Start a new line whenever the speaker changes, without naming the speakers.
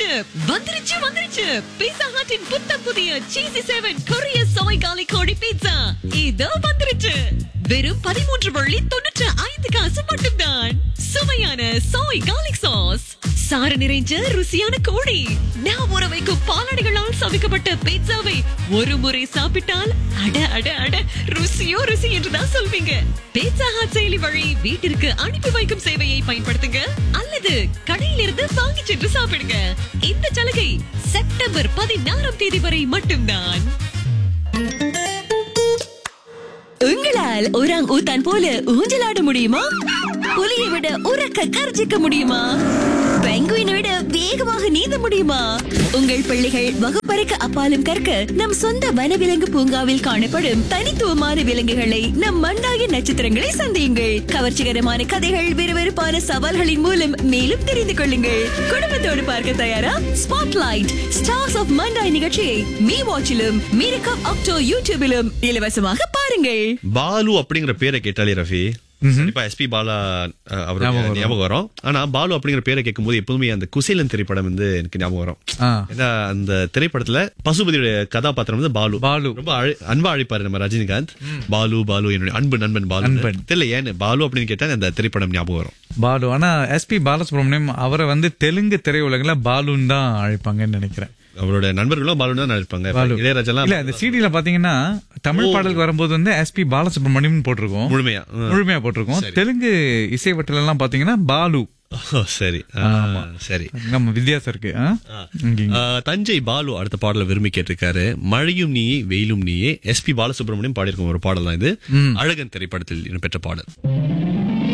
வந்துருச்சு வந்துருச்சு பீட்சா ஹட்டின் புத்தம் புதிய சீசி செவன் கொரிய சோய் காலி கோழி பீட்சா இதோ வந்துருச்சு வெறும் பதிமூன்று வள்ளி தொண்ணூற்று ஐந்து காசு மட்டும்தான் சுவையான சோய் காலிக் சாஸ் சாறு நிறைஞ்ச ருசியான கோழி நான் ஊற வைக்கும் பாலாடைகளால் சமைக்கப்பட்ட பீட்சாவை ஒரு முறை சாப்பிட்டால் அட அட அட ருசியோ ருசி என்றுதான் சொல்வீங்க பீட்சா ஹாட் செயலி வழி வீட்டிற்கு அனுப்பி வைக்கும் சேவையை பயன்படுத்துங்க அல்லது கடையிலிருந்து வாங்கி சென்று சாப்பிடுங்க இந்த சலுகை செப்டம்பர் பதினாறாம் தேதி வரை மட்டும்தான் உங்களால் ஒராங் ஊத்தான் போல ஊஞ்சலாட முடியுமா புலியை விட உறக்க கர்ஜிக்க முடியுமா பெங்குயினை விட வேகமாக நீந்த முடியுமா உங்கள் பிள்ளைகள் வகுப்பறைக்கு அப்பாலும் கற்க நம் சொந்த வனவிலங்கு பூங்காவில் காணப்படும் தனித்துவமான விலங்குகளை நம் மண்டாய நட்சத்திரங்களை சந்தியுங்கள் கவர்ச்சிகரமான கதைகள் விறுவிறுப்பான சவால்களின் மூலம் மேலும் தெரிந்து கொள்ளுங்கள் குடும்பத்தோடு பார்க்க தயாரா ஸ்பாட்லைட் ஸ்டார்ஸ் ஆஃப் மண்டாய் நிகழ்ச்சியை மீ வாட்சிலும் மீரகம் அக்டோ யூடியூபிலும் இலவசமாக பாருங்கள்
பாலு அப்படிங்கிற பேரை கேட்டாலே ரஃபி கண்டிப்பா எஸ்பி பாலா அஹ், அவருடைய
ஞாபகம் வரும்.
ஞாபகம் வரும் ஆனா பாலு அப்படிங்கிற பேரை கேட்கும் போது எப்போதுமே அந்த குசேலன் திரைப்படம் வந்து எனக்கு ஞாபகம் வரும்
ஆ.
ஏன்னா அந்த திரைப்படத்துல பசுபதியுடைய கதாபாத்திரம் வந்து பாலு
பாலு.
ரொம்ப அழ- அன்பா அழைப்பாரு நம்ம ரஜினிகாந்த் பாலு பாலு என்னுடைய அன்பு நண்பன் பாலு
நண்பன்.
தெரியல ஏன்னு பாலு அப்படின்னு கேட்டா அந்த திரைப்படம் ஞாபகம் வரும்
பாலு ஆனா எஸ்பி பாலசுப்ரமணியம் அவரை வந்து தெலுங்கு திரையுலகில பாலுன்னு தான் அழைப்பாங்கன்னு நினைக்கிறேன்
அவரோட நண்பர்களும் பாலு தான் நினைப்பாங்க
பாலு
இளையராஜெல்லாம்
இல்ல அந்த சிடில பாத்தீங்கன்னா தமிழ் பாடலுக்கு வரும்போது வந்து எஸ்பி பாலசுப்ரமணியம் போட்டிருக்கோம்
முழுமையா ம்.
முழுமையா போட்டிருக்கோம் தெலுங்கு இசை வட்டில எல்லாம் பாத்தீங்கன்னா பாலு
ஓ, சரி ஆ, சரி
நம்ம வித்தியாசம் இருக்கு ஆ? இங்க, இங்க.
ஆ, தஞ்சை பாலு அடுத்த பாடல விரும்பி கேட்டிருக்காரு மழையும் நீயே வெயிலும் நீயே எஸ்பி பாலசுப்ரமணியம் பாடியிருக்கும் ஒரு பாடல் தான் இது அழகன் திரைப்படத்தில் இடம்பெற்ற பாடல்